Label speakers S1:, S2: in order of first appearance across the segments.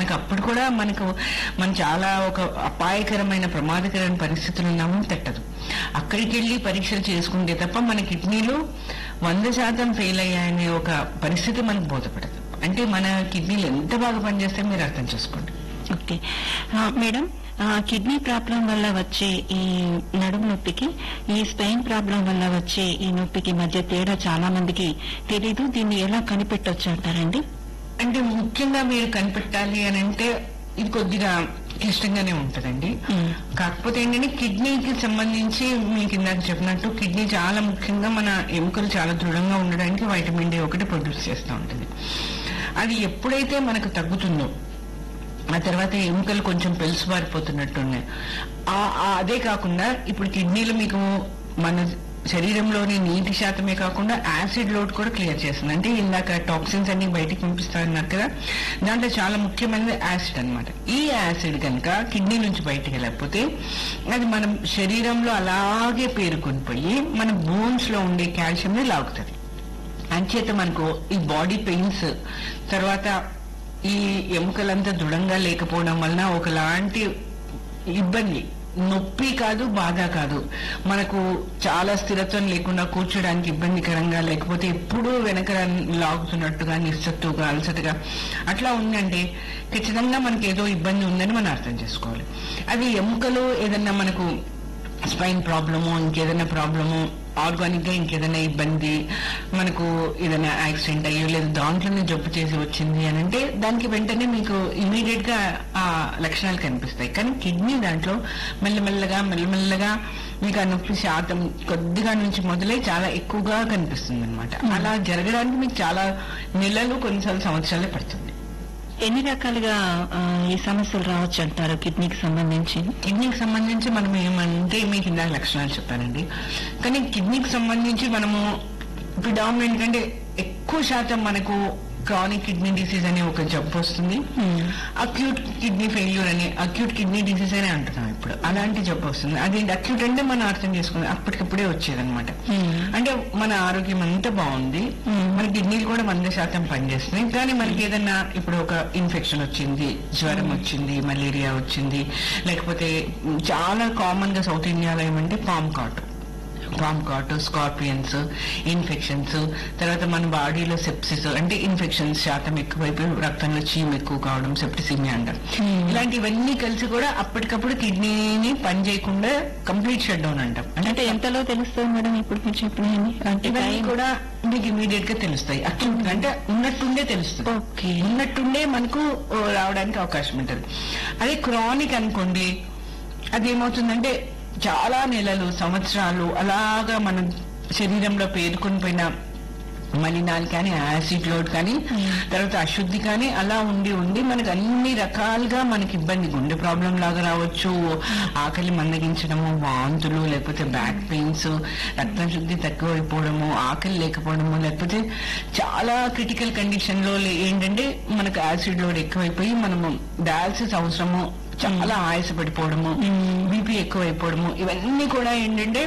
S1: మనకు అప్పుడు కూడా మనకు మనం చాలా ఒక అపాయకరమైన ప్రమాదకరమైన పరిస్థితులు ఉన్నామని తట్టదు అక్కడికి వెళ్ళి పరీక్షలు చేసుకుంటే తప్ప మన కిడ్నీలు వంద శాతం ఫెయిల్ అయ్యాయనే ఒక పరిస్థితి మనకు బోధపడదు అంటే మన కిడ్నీలు ఎంత బాగా పనిచేస్తే మీరు అర్థం చేసుకోండి
S2: ఓకే ఆ, మేడం ఆ, కిడ్నీ ప్రాబ్లం వల్ల వచ్చే ఈ నడుము నొప్పికి ఈ స్పెయిన్ ప్రాబ్లం వల్ల వచ్చే ఈ నొప్పికి మధ్య తేడా చాలా మందికి తెలీదు దీన్ని ఎలా కనిపెట్టొచ్చు అంటారండి
S1: అంటే ముఖ్యంగా మీరు కనిపెట్టాలి అని అంటే ఇది కొద్దిగా క్లిష్టంగానే ఉంటదండి
S2: మ్మ్.
S1: కాకపోతే ఏంటంటే కిడ్నీకి సంబంధించి మీకు ఇందాక చెప్పినట్టు కిడ్నీ చాలా ముఖ్యంగా మన ఎముకలు చాలా దృఢంగా ఉండడానికి వైటమిన్ డి ఒకటి ప్రొడ్యూస్ చేస్తూ ఉంటుంది అది ఎప్పుడైతే మనకు తగ్గుతుందో ఆ తర్వాత ఎముకలు కొంచెం పెలుసుబారిపోతున్నట్టున్నాయి ఆ- ఆ- అదే కాకుండా ఇప్పుడు కిడ్నీలు మీకు మన శరీరంలోని నీటి శాతమే కాకుండా యాసిడ్ లోడ్ కూడా క్లియర్ చేస్తుంది అంటే ఇందాక టాక్సిన్స్ అన్ని బయటికి పంపిస్తా ఉన్నారు కదా దాంట్లో చాలా ముఖ్యమైనది యాసిడ్ అన్నమాట ఈ యాసిడ్ కనుక కిడ్నీ నుంచి బయటికి వెళ్ళకపోతే అది మనం శరీరంలో అలాగే పేరుకొని పోయి మన బోన్స్ లో ఉండే కాల్షియం ని లాగుతుంది అంచేత మనకు ఈ బాడీ పెయిన్స్ తర్వాత ఈ ఎముకలంతా దృఢంగా లేకపోవడం వలన ఒకలాంటి ఇబ్బంది నొప్పి కాదు బాధ కాదు మనకు చాలా స్థిరత్వం లేకుండా కూర్చోడానికి ఇబ్బందికరంగా లేకపోతే ఎప్పుడూ వెనక లాగుతున్నట్టుగా నిస్సత్తుగా అలసటగా అట్లా ఉందంటే ఖచ్చితంగా మనకి ఏదో ఇబ్బంది ఉందని మనం అర్థం చేసుకోవాలి అది ఎముకలు ఏదన్నా మనకు స్పైన్ ప్రాబ్లము ఇంకేదైనా ప్రాబ్లము ఆర్గానిక్ గా ఇంకేదైనా ఇబ్బంది మనకు ఏదైనా యాక్సిడెంట్ అయ్యో లేదా దాంట్లోనే జబ్బు చేసి వచ్చింది అని అంటే దానికి వెంటనే మీకు ఇమీడియట్ గా ఆ లక్షణాలు కనిపిస్తాయి కానీ కిడ్నీ దాంట్లో మెల్లమెల్లగా మెల్లమెల్లగా మీకు ఆ నొప్పి శాతం కొద్దిగా నుంచి మొదలై చాలా ఎక్కువగా కనిపిస్తుంది అనమాట అలా జరగడానికి మీకు చాలా నెలలు కొన్నిసార్లు సంవత్సరాలే పడుతుంది
S2: ఎన్ని రకాలుగా ఆ, ఈ సమస్యలు రావచ్చు అంటారు కిడ్నీకి సంబంధించి
S1: కిడ్నీకి సంబంధించి మనం ఏమంటే మీకు ఇందాక లక్షణాలు చెప్పానండి కానీ కిడ్నీకి సంబంధించి మనము ప్రిడామినెంట్ అంటే ఎక్కువ శాతం మనకు క్రానిక్ కిడ్నీ డిసీజ్ అనే ఒక జబ్బు వస్తుంది
S2: Hmm.
S1: అక్యూట్ కిడ్నీ ఫెయిల్యూర్ అని అక్యూట్ కిడ్నీ డిసీజ్ అని అంటున్నాం ఇప్పుడు అలాంటి జబ్బు వస్తుంది అదేంటి అక్యూట్ అంటే మనం అర్థం చేసుకుంది అప్పటికప్పుడే వచ్చేదన్నమాట
S2: Hmm.
S1: అంటే మన ఆరోగ్యం అంతా బాగుంది
S2: Hmm.
S1: మన కిడ్నీలు కూడా వంద శాతం పనిచేస్తున్నాయి కానీ మనకి ఏదన్నా ఇప్పుడు ఒక ఇన్ఫెక్షన్ వచ్చింది జ్వరం వచ్చింది మలేరియా వచ్చింది లేకపోతే చాలా కామన్ గా సౌత్ ఇండియాలో ఏమంటే పామ్ కాటు పామ్ కాటు స్కార్పియన్స్ ఇన్ఫెక్షన్స్ తర్వాత మన బాడీలో సెప్సిస్ అంటే ఇన్ఫెక్షన్స్ శాతం ఎక్కువైపోయి రక్తంలో చీమ్ ఎక్కువ కావడం సెప్టిసిమియా అంటారు
S2: Hmm.
S1: ఇలాంటివన్నీ కలిసి కూడా అప్పటికప్పుడు కిడ్నీని పని చేయకుండా కంప్లీట్ షట్ డౌన్ అంటాం
S2: అంటే ఎంతలో తెలుస్తుంది మేడం ఇప్పుడు మీరు చెప్పినవి అంటే
S1: ఇవన్నీ
S2: time-
S1: కూడా మీకు ఇమీడియట్ గా తెలుస్తాయి అక్యూట్ అంటే ఉన్నట్టుండే తెలుస్తుంది
S2: ఓకే
S1: ఉన్నట్టుండే మనకు ఓ, రావడానికి అవకాశం ఉంటుంది అదే క్రానిక్ అనుకోండి అది ఏమవుతుందంటే చాలా నెలలు సంవత్సరాలు అలాగా మన శరీరంలో పేరుకొని పోయిన మలినాలు కానీ యాసిడ్ లోడ్ కానీ తర్వాత అశుద్ధి కానీ అలా ఉండి ఉండి మనకు అన్ని రకాలుగా మనకి ఇబ్బంది గుండె ప్రాబ్లం లాగా రావచ్చు ఆకలి మందగించడము వాంతులు లేకపోతే బ్యాక్ పెయిన్స్ రక్తం శుద్ధి తక్కువైపోవడము ఆకలి లేకపోవడము లేకపోతే చాలా క్రిటికల్ కండిషన్ లో లే- ఏంటంటే మనకు యాసిడ్ లోడ్ ఎక్కువైపోయి మనము డయాలసిస్ అవసరము చాలా ఆయాసపడిపోవడము బీపీ ఎక్కువైపోవడము ఇవన్నీ కూడా ఏంటంటే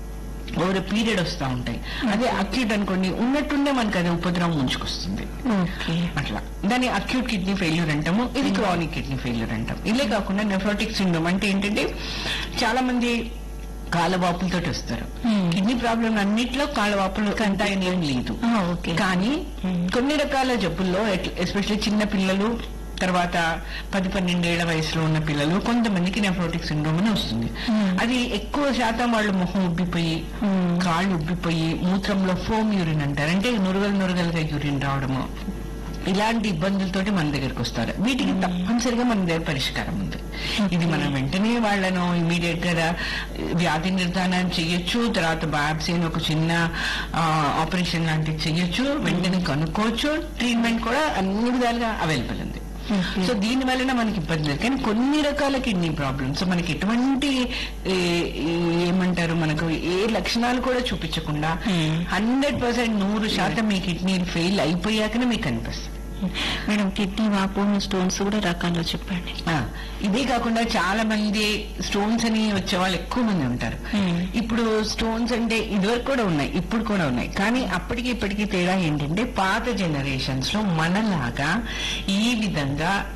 S1: ఓవర్ పీరియడ్ వస్తూ ఉంటాయి అదే అక్యూట్ అనుకోండి ఉన్నట్టుండే మనకు అది ఉపద్రవం ముంచుకొస్తుంది
S2: ఓకే
S1: అట్లా దాన్ని అక్యూట్ కిడ్నీ ఫెయిల్యూర్ అంటాము ఇది క్రానిక్ కిడ్నీ ఫెయిల్యూర్ అంటాం ఇదే కాకుండా నెఫ్రోటిక్ సిండ్రోమ్ అంటే ఏంటంటే చాలా మంది కాలవాపులతో వస్తారు
S2: Hmm.
S1: కిడ్నీ ప్రాబ్లం అన్నిట్లో కాలవాపులు కంటాయని ఏం లేదు
S2: ఓకే
S1: కానీ కొన్ని రకాల జబ్బుల్లో ఎస్పెషల్లీ చిన్న పిల్లలు తర్వాత పది పన్నెండేళ్ల వయసులో ఉన్న పిల్లలు కొంతమందికి నెఫ్రోటిక్ సిండ్రోమ్ అని వస్తుంది
S2: Hmm.
S1: అది ఎక్కువ శాతం వాళ్ళు మొహం ఉబ్బిపోయి
S2: Hmm.
S1: కాళ్ళు ఉబ్బిపోయి మూత్రంలో ఫోమ్ యూరిన్ అంటారు అంటే నురగలు నురగలుగా యూరిన్ రావడము ఇలాంటి ఇబ్బందులతోటి మన దగ్గరికి వస్తారు వీటికి తప్పనిసరిగా మన దగ్గర పరిష్కారం ఉంది ఇది మనం వెంటనే వాళ్ళను ఇమీడియట్ గా వ్యాధి నిర్ధారణ చేయొచ్చు తర్వాత బాబ్సీ అని ఒక చిన్న ఆపరేషన్ లాంటివి చేయొచ్చు వెంటనే కనుక్కోవచ్చు ట్రీట్మెంట్ కూడా అన్ని విధాలుగా అవైలబుల్ ఉంది
S2: Okay.
S1: సో దీని వలన మనకి ఇబ్బంది లేదు కానీ కొన్ని రకాల కిడ్నీ ప్రాబ్లమ్స్ మనకి ఎటువంటి ఏ, ఏ- ఏమంటారు మనకు ఏ లక్షణాలు కూడా చూపించకుండా
S2: Hmm.
S1: హండ్రెడ్ పర్సెంట్ నూరు శాతం మీ కిడ్నీలు ఫెయిల్ అయిపోయాకనే మీకు కనిపిస్తుంది
S2: మేడం కిడ్నీ వాపు స్టోన్స్ కూడా రకాల్లో చెప్పండి
S1: ఆ, ఇదే కాకుండా చాలా మంది స్టోన్స్ అని వచ్చే వాళ్ళు ఎక్కువ మంది ఉంటారు
S2: Hmm.
S1: ఇప్పుడు స్టోన్స్ అంటే ఇదివరకు కూడా ఉన్నాయి ఇప్పుడు కూడా ఉన్నాయి కానీ అప్పటికి ఇప్పటికి తేడా ఏంటంటే పాత జనరేషన్స్ లో మనలాగా ఈ విధంగా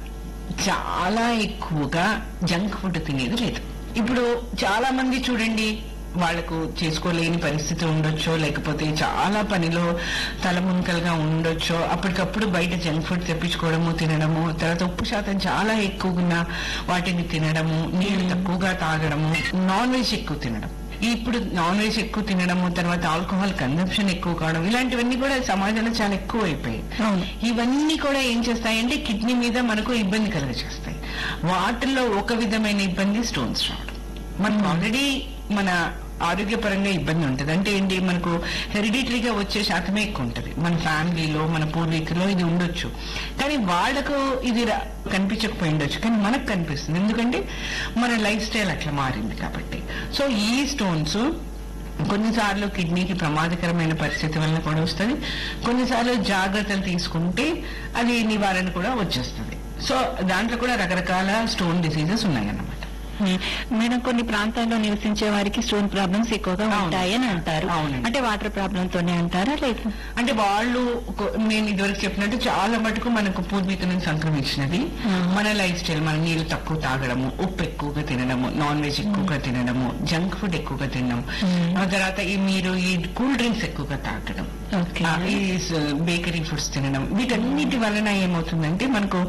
S1: చాలా ఎక్కువగా జంక్ ఫుడ్ తినేది లేదు ఇప్పుడు చాలా మంది చూడండి వాళ్ళకు చేసుకోలేని పరిస్థితి ఉండొచ్చో లేకపోతే చాలా పనిలో తలమునకలుగా ఉండొచ్చో అప్పటికప్పుడు బయట జంక్ ఫుడ్ తెప్పించుకోవడము తినడము తర్వాత ఉప్పు శాతం చాలా ఎక్కువగా ఉన్న వాటిని తినడము నీళ్లు తక్కువగా తాగడము నాన్ వెజ్ ఎక్కువ తినడం ఇప్పుడు నాన్ వెజ్ ఎక్కువ తినడము తర్వాత ఆల్కహాల్ కన్సంప్షన్ ఎక్కువ కావడం ఇలాంటివన్నీ కూడా సమాజంలో చాలా ఎక్కువ అయిపోయాయి
S2: అవును.
S1: ఇవన్నీ కూడా ఏం చేస్తాయంటే కిడ్నీ మీద మనకు ఇబ్బంది కలుగజేస్తాయి వాటిల్లో ఒక విధమైన ఇబ్బంది స్టోన్స్ రావడం మనకు ఆల్రెడీ మన ఆరోగ్యపరంగా ఇబ్బంది ఉంటుంది అంటే ఏంటి మనకు హెరిడిటరీగా వచ్చే శాతమే ఎక్కువ ఉంటుంది మన ఫ్యామిలీలో మన పూర్వీకులో ఇది ఉండొచ్చు కానీ వాళ్ళకు ఇది రా- కనిపించకపోయి ఉండొచ్చు కానీ మనకు కనిపిస్తుంది ఎందుకంటే మన లైఫ్ స్టైల్ అట్లా మారింది కాబట్టి సో ఈ స్టోన్స్ కొన్నిసార్లు కిడ్నీకి ప్రమాదకరమైన పరిస్థితి వలన కూడా వస్తుంది కొన్నిసార్లు జాగ్రత్తలు తీసుకుంటే అది నివారణ కూడా వచ్చేస్తుంది సో దాంట్లో కూడా రకరకాల స్టోన్ డిసీజెస్ ఉన్నాయన్నమాట
S2: ఉమ్, మేడం కొన్ని ప్రాంతాల్లో నివసించే వారికి స్టోన్ ప్రాబ్లమ్స్ ఎక్కువగా
S1: అవును.
S2: ఉంటాయి అని అంటారు
S1: అవునండి.
S2: అంటే వాటర్ ప్రాబ్లం తోనే అంటారా లేదు
S1: అంటే వాళ్ళు కొ- నేను ఇదివరకు చెప్పినట్టు చాలా మటుకు మనకు పూర్వీకులను సంక్రమించినది
S2: Hmm.
S1: మన లైఫ్ స్టైల్ మన నీళ్లు తక్కువ తాగడము ఉప్పు ఎక్కువగా తినడము నాన్ వెజ్ ఎక్కువగా తినడము జంక్ ఫుడ్ ఎక్కువగా తినడం
S2: Hmm.
S1: ఆ తర్వాత ఈ మీరు ఈ కూల్ డ్రింక్స్ ఎక్కువగా తాగడం
S2: ఓకే
S1: ఆ, ఈ బేకరీ ఫుడ్స్ తినడం వీటన్నిటి వలన ఏమవుతుందంటే మనకు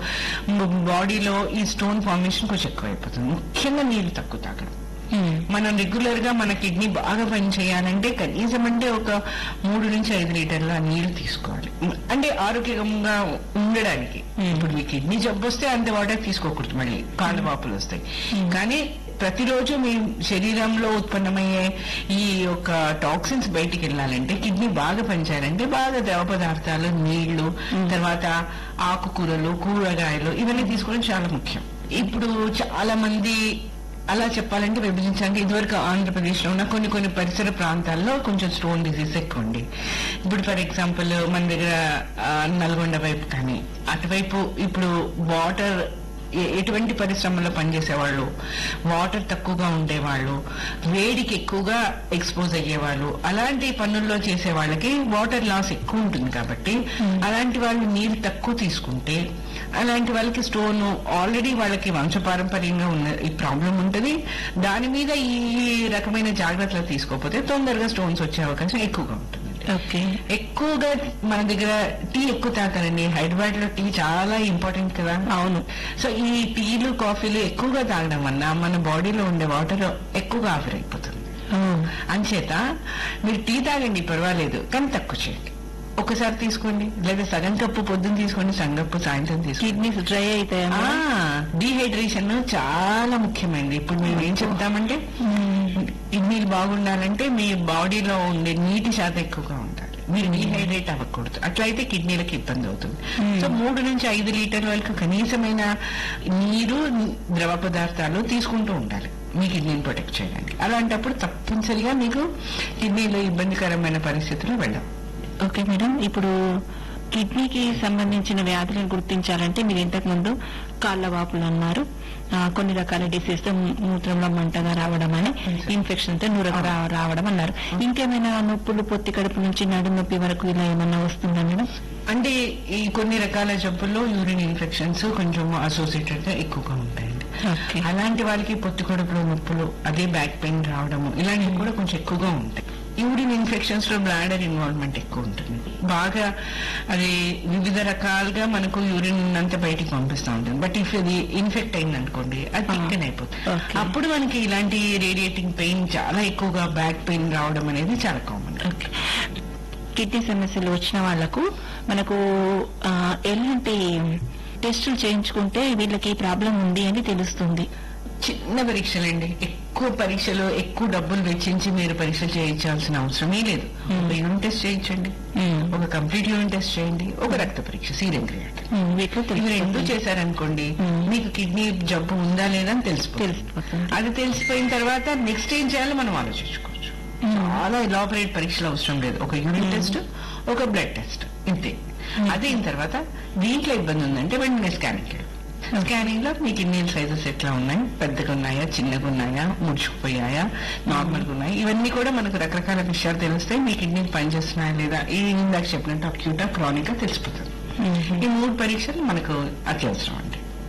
S1: బాడీలో ఈ స్టోన్ ఫార్మేషన్ కొంచెం ఎక్కువ అయిపోతుంది ముఖ్యంగా నీళ్లు తక్కువ తాగడం
S2: ఉమ్,
S1: మనం రెగ్యులర్ గా మన కిడ్నీ బాగా పనిచేయాలంటే కనీసం అంటే ఒక మూడు నుంచి ఐదు లీటర్ల నీళ్లు తీసుకోవాలి అంటే ఆరోగ్యంగా ఉండడానికి
S2: Hmm.
S1: ఇప్పుడు మీ కిడ్నీ జబ్బు వస్తే అంత వాటర్ తీసుకోకూడదు మళ్ళీ కాళ్ళ వాపులు వస్తాయి
S2: Hmm.
S1: కానీ ప్రతిరోజు మీ శరీరంలో ఉత్పన్నమయ్యే ఈ యొక్క టాక్సిన్స్ బయటికి వెళ్ళాలంటే కిడ్నీ బాగా పనిచేయాలంటే బాగా ద్రవ పదార్థాలు నీళ్లు తర్వాత ఆకుకూరలు కూరగాయలు ఇవన్నీ తీసుకోవడం చాలా ముఖ్యం ఇప్పుడు చాలా మంది అలా చెప్పాలంటే విభజించాలంటే ఇదివరకు ఆంధ్రప్రదేశ్ లో ఉన్న కొన్ని కొన్ని పరిసర ప్రాంతాల్లో కొంచెం స్టోన్ డిసీజ్ ఎక్కువ ఉంది ఇప్పుడు ఫర్ ఎగ్జాంపుల్ మన దగ్గర ఆ, నల్గొండ వైపు కానీ అటువైపు ఇప్పుడు వాటర్ ఎటువంటి పరిశ్రమలో పనిచేసేవాళ్ళు వాటర్ తక్కువగా ఉండేవాళ్ళు వేడికి ఎక్కువగా ఎక్స్పోజ్ అయ్యేవాళ్ళు అలాంటి పనుల్లో చేసే వాళ్ళకి వాటర్ లాస్ ఎక్కువ ఉంటుంది కాబట్టి అలాంటి వాళ్ళు నీరు తక్కువ తీసుకుంటే అలాంటి వాళ్ళకి స్టోన్ ఆల్రెడీ వాళ్ళకి వంశపారంపర్యంగా ఉన్న ఈ ప్రాబ్లం ఉంటుంది దాని మీద ఈ రకమైన జాగ్రత్తలు తీసుకోకపోతే తొందరగా స్టోన్స్ వచ్చే అవకాశం ఎక్కువగా ఉంటుంది
S2: ఓకే
S1: ఎక్కువగా మన దగ్గర టీ ఎక్కువ తాగుతారండి హైదరాబాద్ లో టీ చాలా ఇంపార్టెంట్ కదా
S2: అవును
S1: సో ఈ టీలు కాఫీలు ఎక్కువగా తాగడం వల్ల మన బాడీలో ఉండే వాటర్ ఎక్కువగా ఆవిరి అయిపోతుంది
S2: ఓ,
S1: అంచేత మీరు టీ తాగండి పర్వాలేదు కానీ తక్కువ చేయండి ఒకసారి తీసుకోండి లేదా సగం కప్పు పొద్దున్న తీసుకోండి సగం కప్పు సాయంత్రం తీసుకోండి
S2: కిడ్నీస్ డ్రై అవుతాయా
S1: డీహైడ్రేషన్ చాలా ముఖ్యమైనది ఇప్పుడు మేము ఏం చెప్తామంటే కిడ్నీలు బాగుండాలంటే మీ బాడీలో ఉండే నీటి శాతం ఎక్కువగా ఉండాలి మీరు డీహైడ్రేట్ అవ్వకూడదు అట్లయితే కిడ్నీలకు ఇబ్బంది అవుతుంది
S2: Hmm.
S1: సో మూడు నుంచి ఐదు లీటర్ల వరకు కనీసమైన నీరు ద్రవ పదార్థాలు తీసుకుంటూ ఉండాలి మీ కిడ్నీని ప్రొటెక్ట్ చేయడానికి అలాంటప్పుడు తప్పనిసరిగా మీకు కిడ్నీలో ఇబ్బందికరమైన పరిస్థితులు వెళ్ళవు
S2: ఓకే మేడం ఇప్పుడు కిడ్నీకి సంబంధించిన వ్యాధులను గుర్తించాలంటే మీరు ఇంతకు ముందు కాళ్ళ వాపులు అన్నారు ఆ, కొన్ని రకాల డిసీజ్ తో మూ- మూత్రంలో మంటగా రావడం అని ఇన్ఫెక్షన్ తో నురగ రా- రావడం అన్నారు ఇంకేమైనా నొప్పులు పొత్తి కడుపు నుంచి నడు నొప్పి వరకు ఇలా ఏమన్నా వస్తుందా మేడం
S1: అంటే ఈ కొన్ని రకాల జబ్బుల్లో యూరిన్ ఇన్ఫెక్షన్స్ కొంచెం అసోసియేటెడ్ గా ఎక్కువగా ఉంటాయండి
S2: ఓకే
S1: అలాంటి వాళ్ళకి పొత్తి కడుపులో నొప్పులు అదే బ్యాక్ పెయిన్ రావడము ఇలాంటివి కూడా కొంచెం ఎక్కువగా ఉంటాయి యూరిన్ ఇన్ఫెక్షన్స్ లో బ్లాడర్ ఇన్వాల్వ్మెంట్ ఎక్కువ ఉంటుంది బాగా అది వివిధ రకాలుగా మనకు యూరిన్ అంతా బయటికి పంపిస్తూ ఉంటుంది బట్ ఇఫ్ ఇది ఇన్ఫెక్ట్ అయింది అనుకోండి అది
S2: Ah.
S1: థిక్కన్ అయిపోతుంది
S2: Okay.
S1: అప్పుడు మనకి ఇలాంటి రేడియేటింగ్ పెయిన్ చాలా ఎక్కువగా బ్యాక్ పెయిన్ రావడం అనేది చాలా కామన్
S2: ఓకే కిడ్నీ సమస్యలు వచ్చిన వాళ్లకు మనకు ఆ, ఎలాంటి టెస్టులు చేయించుకుంటే వీళ్ళకి ఈ ప్రాబ్లం ఉంది అని తెలుస్తుంది
S1: చిన్న పరీక్షలండి ఎక్కువ పరీక్షలు ఎక్కువ డబ్బులు వెచ్చించి మీరు పరీక్షలు చేయించాల్సిన అవసరమే లేదు
S2: Hmm.
S1: ఒక యూనిట్ టెస్ట్ చేయించండి ఒక కంప్లీట్ యూనిట్ టెస్ట్ చేయండి ఒక రక్త పరీక్ష సీరం క్రియాటిన్
S2: ఉమ్, వీటిలో
S1: ఇవి రెండు
S2: తెలుస్తుంది.
S1: చేశారనుకోండి
S2: Hmm.
S1: మీకు కిడ్నీ జబ్బు ఉందా లేదా అని తెలిసిపోతుంది
S2: తెలిసిపోతుంది
S1: అది తెలిసిపోయిన తర్వాత నెక్స్ట్ ఏం చేయాలో మనం ఆలోచించుకోవచ్చు
S2: Hmm.
S1: చాలా ఎలాబరేట్ పరీక్షలు అవసరం లేదు ఒక యూరిన్
S2: Hmm.
S1: టెస్ట్ ఒక బ్లడ్ టెస్ట్ ఇంతే
S2: Hmm.
S1: అదైన తర్వాత దీంట్లో ఇబ్బంది ఉందంటే వెంటనే స్కానింగ్ స్కానింగ్ లో మీ కిడ్నీ సైజెస్ ఎట్లా ఉన్నాయి పెద్దగా ఉన్నాయా చిన్నగా ఉన్నాయా ముడుచుకుపోయాయా నార్మల్ గా ఉన్నాయి ఇవన్నీ కూడా మనకు రకరకాల విషయాలు తెలుస్తాయి మీ కిడ్నీ పనిచేస్తున్నాయా లేదా ఈ ఇందాక చెప్పినట్టు అక్యూటా క్రానిక్ తెలిసిపోతుంది
S2: ఉమ్.
S1: ఈ మూడు పరీక్షలు మనకు అత్యవసరం అండి